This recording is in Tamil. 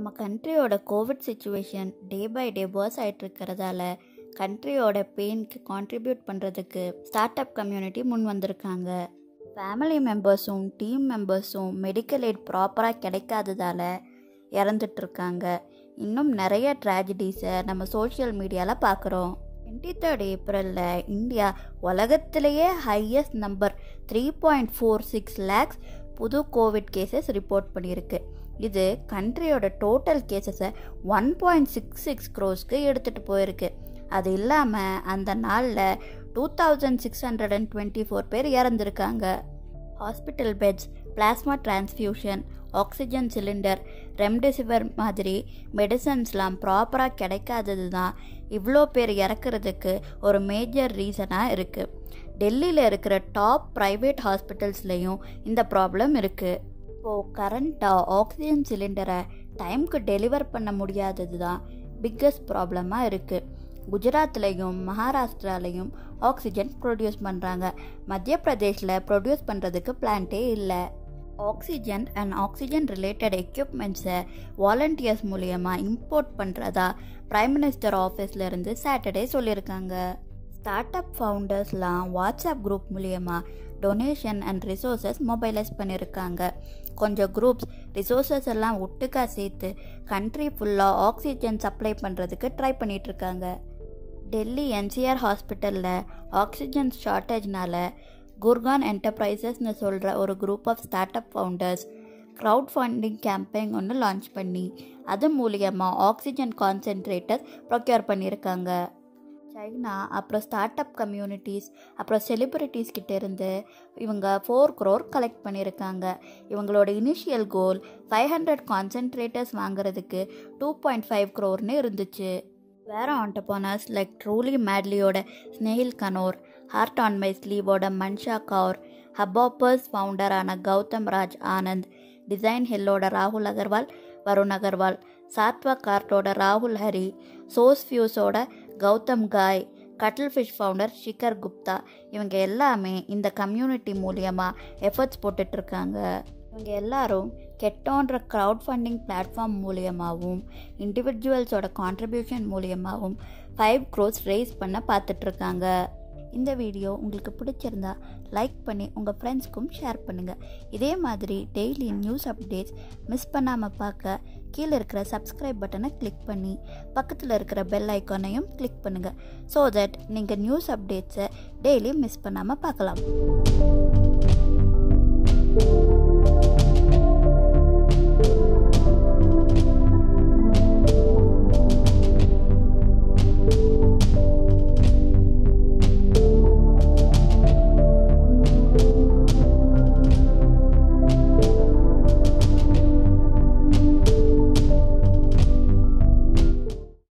நம்ம கண்ட்ரியோட covid situation day by day worse ஆகிட்டு இருக்கிறதால கண்ட்ரியோட பெயினுக்கு கான்ட்ரிபியூட் பண்ணுறதுக்கு ஸ்டார்ட் அப் கம்யூனிட்டி முன் வந்திருக்காங்க ஃபேமிலி மெம்பர்ஸும் டீம் மெம்பர்ஸும் மெடிக்கல் எய்ட் ப்ராப்பராக கிடைக்காததால இறந்துட்டுருக்காங்க இன்னும் நிறைய ட்ராஜடிஸை நம்ம சோஷியல் மீடியாவில் பார்க்குறோம் டுவெண்ட்டி தேர்ட் ஏப்ரலில் இந்தியா உலகத்திலேயே highest number three point four six lakhs புது கோவிட் கேசஸ் ரிப்போர்ட் பண்ணியிருக்கு இது கண்ட்ரியோட டோட்டல் கேசஸை ஒன் பாயிண்ட் சிக்ஸ் சிக்ஸ் க்ரோஸ்க்கு எடுத்துகிட்டு போயிருக்கு அது இல்லாமல் அந்த நாளில் two thousand six hundred and twenty four பேர் இறந்துருக்காங்க hospital beds plasma transfusion oxygen cylinder remdesivir மாதிரி மெடிசன்ஸ்லாம் ப்ராப்பராக கிடைக்காதது தான் இவ்வளோ பேர் இறக்குறதுக்கு ஒரு மேஜர் ரீசனாக இருக்குது டெல்லியில் இருக்கிற டாப் ப்ரைவேட் ஹாஸ்பிட்டல்ஸ்லேயும் இந்த ப்ராப்ளம் இருக்குது இப்போது கரண்ட்டாக ஆக்சிஜன் சிலிண்டரை டைமுக்கு டெலிவர் பண்ண முடியாதது தான் பிக்கஸ்ட் ப்ராப்ளமாக இருக்குது குஜராத்லேயும் மகாராஷ்டிராலையும் ஆக்சிஜன் ப்ரொடியூஸ் பண்ணுறாங்க மத்திய பிரதேஷில் ப்ரொடியூஸ் பண்ணுறதுக்கு பிளான்ட்டே இல்லை ஆக்சிஜன் அண்ட் ஆக்சிஜன் ரிலேட்டட் எக்யூப்மெண்ட்ஸை வாலண்டியர்ஸ் மூலியமாக இம்போர்ட் பண்ணுறதா பிரைம் மினிஸ்டர் ஆஃபீஸ்லேருந்து சாட்டர்டே சொல்லியிருக்காங்க ஸ்டார்ட் அப் ஃபவுண்டர்ஸ்லாம் வாட்ஸ்அப் குரூப் மூலியமாக டொனேஷன் அண்ட் ரிசோர்ஸஸ் மொபைலைஸ் பண்ணியிருக்காங்க கொஞ்சம் குரூப்ஸ் ரிசோர்ஸஸ் எல்லாம் ஒட்டுக்கா சேர்த்து கண்ட்ரி ஃபுல்லாக ஆக்சிஜன் சப்ளை பண்ணுறதுக்கு ட்ரை பண்ணிகிட்ருக்காங்க டெல்லி என்சிஆர் ஹாஸ்பிட்டலில் ஆக்சிஜன் ஷார்ட்டேஜ்னால குர்கான் என்டர்பிரைசஸ்னு சொல்கிற ஒரு group of start up founders crowd funding campaign ஒன்று லான்ச் பண்ணி அது மூலியமாக ஆக்சிஜன் கான்சென்ட்ரேட்டர்ஸ் ப்ரொக்யூர் பண்ணியிருக்காங்க சைனா அப்புறம் ஸ்டார்ட் அப் கம்யூனிட்டிஸ் அப்புறம் செலிப்ரிட்டிஸ் கிட்ட இருந்து இவங்க ஃபோர் க்ரோர் கலெக்ட் பண்ணியிருக்காங்க இவங்களோட initial goal five hundred concentrators வாங்குறதுக்கு டூ பாயிண்ட் ஃபைவ் க்ரோர்னு இருந்துச்சு வேறு ஆண்டர்பனர்ஸ் லைக் ட்ரூலி மேட்லியோட ஸ்னெயில் கனோர் ஹார்ட் ஆன் மை ஸ்லீவோட மன்ஷா கவுர் ஹப்பாப்பர்ஸ் ஃபவுண்டரான கௌதம் ராஜ் ஆனந்த் டிசைன் ஹில்லோட ராகுல் அகர்வால் வருண் அகர்வால் சாத்வா கார்ட்டோட ராகுல் ஹரி சோஸ் ஃபியூஸோட கௌதம் காய் கட்டில் ஃபிஷ் ஃபவுண்டர் ஷிகர் குப்தா இவங்க எல்லாமே இந்த கம்யூனிட்டி மூலியமாக எஃபர்ட்ஸ் போட்டுட்ருக்காங்க இவங்க எல்லாரும் கெட்டோன்ற க்ரௌட் ஃபண்டிங் பிளாட்ஃபார்ம் மூலியமாகவும் இண்டிவிஜுவல்ஸோட கான்ட்ரிபியூஷன் மூலியமாகவும் ஃபைவ் க்ரோஸ் ரேஸ் பண்ண பார்த்துட்ருக்காங்க இந்த வீடியோ உங்களுக்கு பிடிச்சிருந்தா லைக் பண்ணி உங்கள் ஃப்ரெண்ட்ஸ்க்கும் ஷேர் பண்ணுங்கள் இதே மாதிரி டெய்லி நியூஸ் அப்டேட்ஸ் மிஸ் பண்ணாமல் பார்க்க கீழே இருக்கிற சப்ஸ்கிரைப் பட்டனை கிளிக் பண்ணி பக்கத்தில் இருக்கிற பெல் ஐக்கானையும் கிளிக் பண்ணுங்கள் ஸோ தட் நீங்கள் நியூஸ் அப்டேட்ஸை டெய்லி மிஸ் பண்ணாமல் பார்க்கலாம்